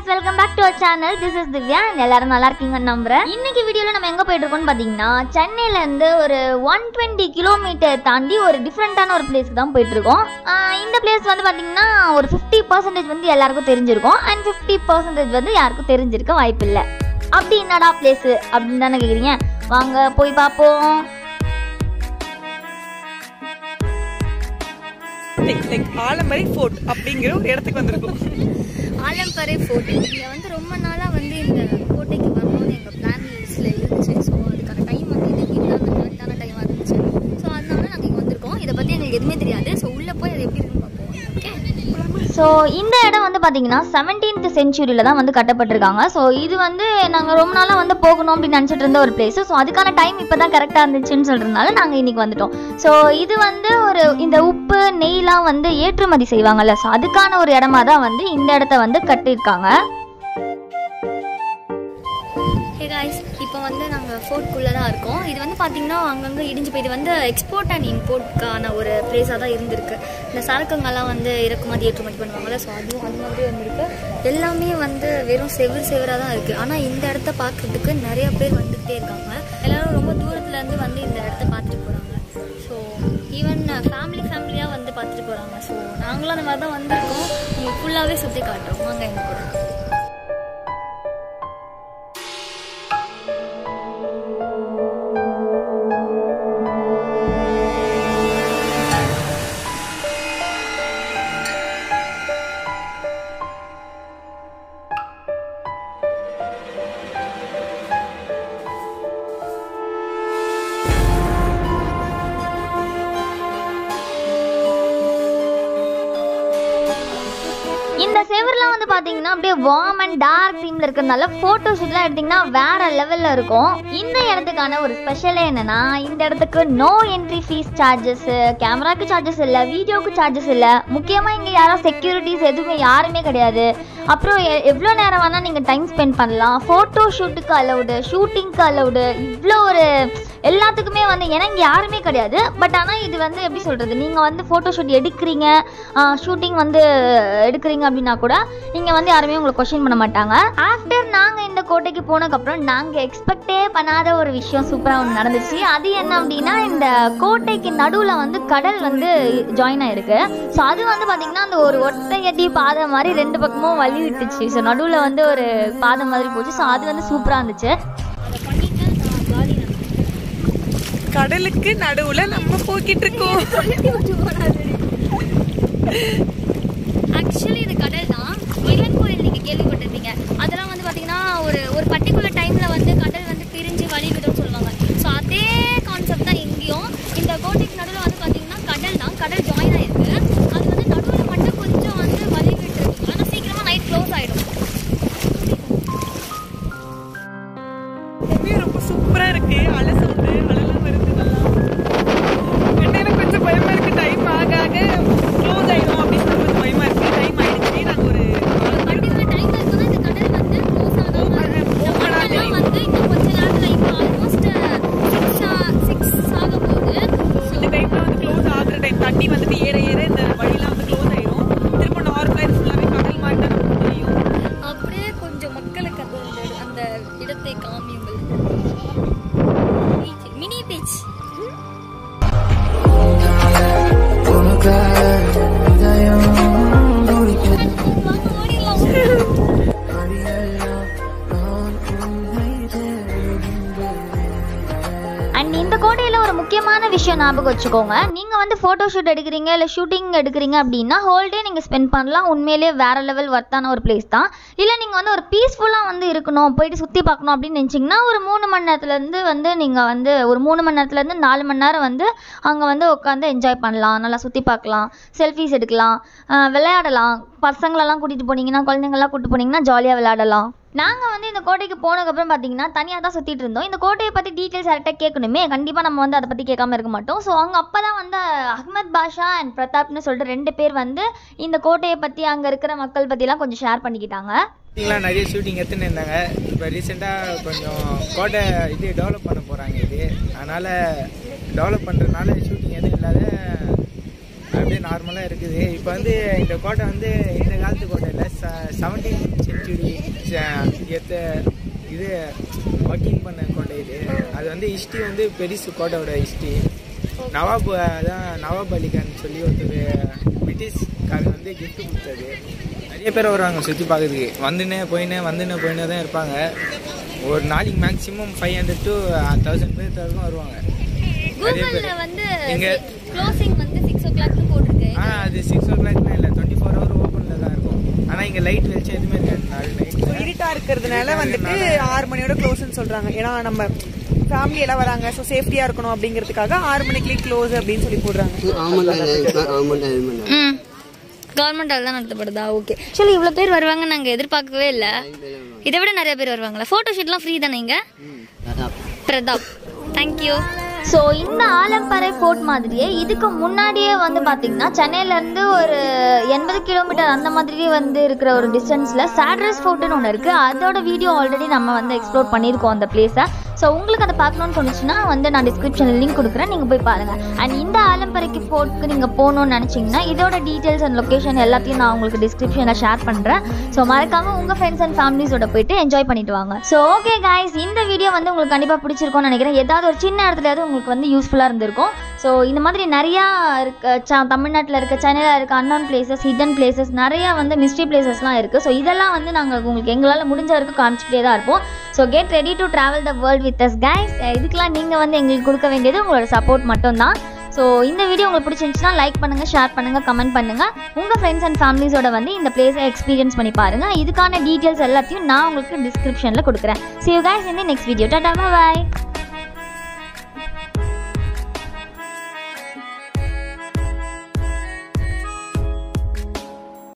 guys welcome back to our channel this is Divya and எல்லாரும் நல்லா இருக்கீங்கன்னு நம்புறேன் இன்னைக்கு வீடியோல நம்ம எங்க போயிட்டு இருக்கோம்னு பாத்தீங்கன்னா சென்னையில இருந்து ஒரு ஒன் டுவெண்ட்டி கிலோமீட்டர் தாண்டி ஒரு டிஃப்ரெண்டான ஒரு பிளேஸ்க்கு தான் போயிட்டு இருக்கோம் ஆஹ் இந்த பிளேஸ் வந்து பாத்தீங்கன்னா ஒரு ஃபிஃப்டி பர்சன்டேஜ் வந்து எல்லாருக்கும் தெரிஞ்சிருக்கும் அண்ட் ஃபிஃப்டி பர்சன்டேஜ் வந்து யாருக்கும் தெரிஞ்சிருக்க வாய்ப்பு இல்லை அப்படி என்னடா பிளேஸ் அப்படின்னு தானே கேக்குறீங்க வாங்க போய் பார்ப்போம் லைக் ஆலமரை ஃபோர்ட் அப்படிங்கிற ஒரு இடத்துக்கு வந்திருக்கோம் ஆலம்பறை ஃபோர்ட் இங்கே வந்து ரொம்ப நாளாக வந்து இந்த கோட்டைக்கு வரணும்னு எங்கள் பிளான் லிஸ்ட்டில் இருந்துச்சு ஸோ அதுக்கான டைம் வந்து இது இதுதான் கரெக்டான டைமாக இருந்துச்சு ஸோ அதனால நாங்கள் இங்கே வந்திருக்கோம் இதை பற்றி எங்களுக்கு எதுவுமே தெரியாது ஸோ உள்ளே போய் அது எப்படி இருக்குன்னு பார்ப்போம் ஓகே ஸோ இந்த இடம் வந்து பார்த்தீங்கன்னா செவன்டீன்த் செஞ்சுரியில் தான் வந்து கட்டப்பட்டிருக்காங்க ஸோ இது வந்து நாங்கள் ரொம்ப நாளாக வந்து போகணும் அப்படின்னு நினச்சிட்டு இருந்த ஒரு பிளேஸ் ஸோ அதுக்கான டைம் இப்போ தான் கரெக்டாக இருந்துச்சுன்னு சொல்கிறதுனால நாங்கள் இன்னைக்கு வந்துட்டோம் ஸோ இது வந்து ஒரு இந்த உப்பு நெய்லாம் வந்து ஏற்றுமதி செய்வாங்கல்ல ஸோ அதுக்கான ஒரு இடமா தான் வந்து இந்த இடத்த வந்து கட்டியிருக்காங்க ஹே காய்ஸ் இப்போ வந்து நாங்கள் ஃபோர்ட்குள்ளே தான் இருக்கோம் இது வந்து பார்த்தீங்கன்னா அங்கங்கே இடிஞ்சு போய் இது வந்து எக்ஸ்போர்ட் அண்ட் இம்போர்ட்கான ஒரு பிளேஸாக தான் இருந்திருக்கு இந்த சரக்குங்கெல்லாம் வந்து இறக்குமதி ஏற்றுமதி பண்ணுவாங்கல்ல ஸோ அதுவும் அது மாதிரி வந்திருக்கு எல்லாமே வந்து வெறும் செவ்வறு செவராக தான் இருக்குது ஆனால் இந்த இடத்த பார்க்கறதுக்கு நிறைய பேர் வந்துகிட்டே இருக்காங்க எல்லாரும் ரொம்ப தூரத்துலேருந்து வந்து இந்த இடத்த பார்த்துட்டு போகிறாங்க ஸோ ஈவன் ஃபேமிலி ஃபேமிலியாக வந்து பார்த்துட்டு போகிறாங்க ஸோ நாங்களும் அந்த மாதிரி தான் வந்திருக்கோம் உங்களுக்கு ஃபுல்லாகவே சுற்றி காட்டுறோம் வாங்க எங்க கூட இந்த செவர்லாம் வந்து பாத்தீங்கன்னா அப்படியே வார்ம் அண்ட் டார்க் தீம்ல இருக்கிறதுனால போட்டோ ஷூட்லாம் எடுத்தீங்கன்னா வேற லெவல்ல இருக்கும் இந்த இடத்துக்கான ஒரு ஸ்பெஷலே என்னன்னா இந்த இடத்துக்கு நோ என்ட்ரி ஃபீஸ் சார்ஜஸ் கேமராக்கு சார்ஜஸ் இல்ல வீடியோக்கு சார்ஜஸ் இல்ல முக்கியமா இங்க யாரும் செக்யூரிட்டிஸ் எதுவுமே யாருமே கிடையாது அப்புறம் எ- எவ்வளோ நேரம் வேணால் நீங்கள் டைம் ஸ்பெண்ட் பண்ணலாம் ஃபோட்டோ ஷூட்டுக்கு அலவுடு ஷூட்டிங்க்கு அலவுடு இவ்வளோ ஒரு எல்லாத்துக்குமே வந்து ஏன்னா இங்கே யாருமே கிடையாது பட் ஆனால் இது வந்து எப்படி சொல்கிறது நீங்கள் வந்து ஃபோட்டோ ஷூட் எடுக்கிறீங்க ஷூட்டிங் வந்து எடுக்கிறீங்க அப்படின்னா கூட இங்கே வந்து யாருமே உங்களை கொஷின் பண்ண மாட்டாங்க ஆஃப்டர் நாங்கள் இந்த கோட்டைக்கு போனதுக்கப்புறம் நாங்கள் எக்ஸ்பெக்டே பண்ணாத ஒரு விஷயம் சூப்பராக ஒன்று நடந்துச்சு அது என்ன அப்படின்னா இந்த கோட்டைக்கு நடுவில் வந்து கடல் வந்து ஜாயின் ஆயிருக்கு ஸோ அது வந்து பார்த்தீங்கன்னா அந்த ஒரு ஒற்றையடி பாதை மாதிரி ரெண்டு பக்கமும் வழி விட்டுச்சு ஸோ நடுவில் வந்து ஒரு பாதை மாதிரி போச்சு ஸோ அது வந்து சூப்பராக இருந்துச்சு அதை பண்ணிட்டு நான் காலி நான் கடலுக்கு நடுவுல நம்ம போய்கிட்டு இருக்கோம் ஆக்சுவலி இது கடல் தான் இளன் கோயில் நீங்கள் கேள்விப்பட்டிருப்பீங்க அதெல்லாம் வந்து பார்த்தீங்கன்னா ஒரு ஒரு பர்டிகுலர் டைமில் வந்து கடல் வந்து பிரிஞ்சு வழி விடும்னு சொல்லுவாங்க ஸோ அதே கான்செப்ட் தான் இங்கேயும் இந்த கோட்டைக்கு நடுவில் வந்து பார்த்தீங்கன்னா கடல் தான் கடல் ஜாயின் ஆயிருக்கு அது வந்து நடுவில் மட்டும் கொஞ்சம் வந்து வழி விட்டுருக்கு ஆனால் சீக்கிரமாக நைட் க்ளோஸ் ஆகிடும் தண்ணி ரொம்ப சூப்பரா இருக்கு அலை சவுண்டு அலைலாம் வருது நல்லா பட் எனக்கு கொஞ்சம் பயமா இருக்கு டைம் ஆக ஆக க்ளோஸ் ஆயிடும் அப்படின்னு சொல்லி கொஞ்சம் பயமா இருக்கு டைம் ஆயிடுச்சு நாங்க ஒரு பர்டிகுலர் டைம் இருக்குன்னா இந்த கடல் வந்து க்ளோஸ் ஆகாமல் இந்த மண்ணெல்லாம் வந்து இன்னும் கொஞ்ச நேரத்தில் இப்போ ஆல்மோஸ்ட் சிக்ஸ் சிக்ஸ் ஆக போகுது இந்த டைம்ல வந்து க்ளோஸ் ஆகுற டைம் தண்ணி வந்துட்டு ஏற ஏற இந்த வழியெல்லாம் வந்து க்ளோஸ் ஆயிடும் திரும்ப நார்மலா இது ஃபுல்லாவே கடல் மாதிரி தான் நமக்கு தெரியும் அப்படியே கொஞ்சம் மக்களுக்கு அந்த அந்த- அந்த இடத்தை காமியுங்கள் மினி பீச் அண்ட் இந்த கோட்டையில் ஒரு முக்கியமான விஷயம் ஞாபகம் வச்சுக்கோங்க நீங்கள் வந்து ஃபோட்டோ ஷூட் எடுக்கிறீங்க இல்லை ஷூட்டிங் எடுக்கிறீங்க அப்படின்னா ஹோல் டே நீங்கள் ஸ்பெண்ட் பண்ணலாம் உண்மையிலேயே வேற லெவல் ஒர்த்தான ஒரு பிளேஸ் தான் இல்லை நீங்கள் வந்து ஒரு பீஸ்ஃபுல்லாக வந்து இருக்கணும் போயிட்டு சுற்றி பார்க்கணும் அப்படின்னு நினச்சிங்கன்னா ஒரு மூணு மணி நேரத்துலேருந்து வந்து நீங்கள் வந்து ஒரு மூணு மணி நேரத்துலேருந்து நாலு மணி நேரம் வந்து அங்கே வந்து உட்காந்து என்ஜாய் பண்ணலாம் நல்லா சுற்றி பார்க்கலாம் செல்ஃபீஸ் எடுக்கலாம் ஆஹ் விளையாடலாம் பசங்களெல்லாம் கூட்டிகிட்டு போனீங்கன்னா குழந்தைங்கள்லாம் கூட்டிட்டு போனீங்கன்னா ஜாலியாக விளையாடலாம் நாங்கள் வந்து இந்த கோட்டைக்கு போனதுக்கப்புறம் பார்த்தீங்கன்னா தனியாக தான் சுற்றிட்டு இருந்தோம் இந்த கோட்டையை பற்றி டீட்டெயில்ஸ் யார்கிட்ட கேட்கணுமே கண்டிப்பாக நம்ம வந்து அதை பற்றி கேட்காம இருக்க மாட்டோம் ஸோ அவங்க அப்போ தான் வந்து அஹ்மத் பாஷா அண்ட் பிரதாப்னு சொல்லிட்டு ரெண்டு பேர் வந்து இந்த கோட்டையை பற்றி அங்கே இருக்கிற மக்கள் பற்றிலாம் கொஞ்சம் ஷேர் பண்ணிக்கிட்டாங்க ஷூட்டிங்லாம் நிறைய ஷூட்டிங் எடுத்துன்னு இருந்தாங்க இப்போ ரீசெண்டாக கொஞ்சம் கோட்டை இது டெவலப் பண்ண போகிறாங்க இது அதனால் டெவலப் பண்ணுறதுனால ஷூட்டிங் எதுவும் இல்லாத அப்படியே நார்மலாக இருக்குது இப்போ வந்து இந்த கோட்டை வந்து இந்த காலத்து கோட்டை இல்லை செவன்டீன் சென்ச்சுரி எத்த இது ஒர்க்கிங் பண்ண கோட்டை இது அது வந்து ஹிஸ்ட்ரி வந்து பெருசு கோட்டையோட ஹிஸ்ட்ரி நவாப் அதான் நவாப் அலிகான் சொல்லி ஒருத்தர் பிரிட்டிஷ்காரங்க வந்து gift கொடுத்தது நிறைய பேர் வருவாங்க சுற்றி பார்க்கறதுக்கு வந்துன்னே போயினே வந்துன்னே போயினே தான் இருப்பாங்க ஒரு நாளைக்கு maximum five hundred to thousand பேர் வரைக்கும் வருவாங்க நிறைய கூகுள்ல பேர் வந்து இங்க- க்ளோசிங் வந்து சிக்ஸ் ஓ கிளாக்னு போட்டிருக்கு ஆ அது சிக்ஸ் ஓ கிளாக்லாம் இல்லை டுவெண்ட்டி ஃபோர் ஹவர் ஓப்பனில் தான் இருக்கும் ஆனால் இங்கே லைட் வெளிச்சம் எதுவுமே இருக்காது நாலு நைட்டில் இருட்டா இருக்கிறதுனால வந்துட்டு ஆறு மணியோட க்ளோஸ்னு சொல்றாங்க ஏன்னா நம்ம ஃபேமிலி எல்லாம் வராங்க ஸோ சேஃப்டியா இருக்கணும் அப்படிங்கிறதுக்காக ஆறு மணிக்கு க்ளோஸ் அப்படின்னு சொல்லி போடுறாங்க ம் கவர்மெண்டால் தான் நடத்தப்படுதா ஓகே ஆக்சுவலி இவ்வளோ பேர் வருவாங்க நாங்கள் எதிர்பார்க்கவே இல்லை இதை விட நிறைய பேர் வருவாங்களா ஃபோட்டோ ஷூட்லாம் ஃப்ரீ தானே இங்கே பிரதாப் தேங்க்யூ ஸோ இந்த ஆலம்பறை ஃபோர்ட் மாதிரியே இதுக்கு முன்னாடியே வந்து பார்த்தீங்கன்னா சென்னையிலேருந்து ஒரு எண்பது கிலோமீட்டர் அந்த மாதிரி வந்து இருக்கிற ஒரு டிஸ்டன்ஸில் சாட்ரஸ் ஃபோர்ட்டுன்னு ஒன்று இருக்குது அதோட வீடியோ ஆல்ரெடி நம்ம வந்து எக்ஸ்ப்ளோர் பண்ணியிருக்கோம் அந்த பிளேஸை ஸோ உங்களுக்கு அதை பார்க்கணும்னு தோணுச்சுன்னா வந்து நான் டிஸ்கிரிப்ஷனில் லிங்க் கொடுக்குறேன் நீங்கள் போய் பாருங்கள் அண்ட் இந்த ஆலம்பறைக்கு ஃபோர்ட்டுக்கு நீங்கள் போகணும்னு நினச்சிங்கன்னா இதோட டீட்டெயில்ஸ் அண்ட் லொக்கேஷன் எல்லாத்தையும் நான் உங்களுக்கு டிஸ்கிரிப்ஷனில் ஷேர் பண்ணுறேன் ஸோ மறக்காமல் உங்கள் ஃப்ரெண்ட்ஸ் அண்ட் ஃபேமிலிஸோட போயிட்டு என்ஜாய் பண்ணிட்டு வாங்க ஸோ ஓகே guys இந்த வீடியோ வந்து உங்களுக்கு கண்டிப்பாக பிடிச்சிருக்கும்னு நினைக்கிறேன் ஏதாவது ஒரு சின்ன இடத்துலயாவது உங்களுக்கு வந்து யூஸ்ஃபுல்லாக இருந்திருக்கும் ஸோ இந்த மாதிரி நிறையா இருக்க ச- தமிழ்நாட்டில் இருக்க சென்னையில் இருக்க அன்னோன் பிளேசஸ் ஹிடன் பிளேசஸ் நிறையா வந்து மிஸ்ட்ரி பிளேசஸ்லாம் இருக்குது ஸோ இதெல்லாம் வந்து நாங்கள் உங்களுக்கு எங்களால் முடிஞ்ச வரைக்கும் காமிச்சிக்கிட்டே தான் இருப்போம் so get ready to travel the world with us guys இதுக்கெல்லாம் நீங்கள் வந்து எங்களுக்கு கொடுக்க வேண்டியது உங்களோட சப்போர்ட் மட்டும்தான் ஸோ இந்த வீடியோ உங்களுக்கு பிடிச்சிருந்துச்சுன்னா லைக் பண்ணுங்கள் ஷேர் பண்ணுங்கள் கமெண்ட் பண்ணுங்கள் உங்கள் ஃப்ரெண்ட்ஸ் அண்ட் ஃபேமிலிஸோட வந்து இந்த பிளேஸை எக்ஸ்பீரியன்ஸ் பண்ணி பாருங்கள் இதுக்கான டீட்டெயில்ஸ் எல்லாத்தையும் நான் உங்களுக்கு டிஸ்கிரிப்ஷனில் கொடுக்குறேன் see you guys in the next video Tata bye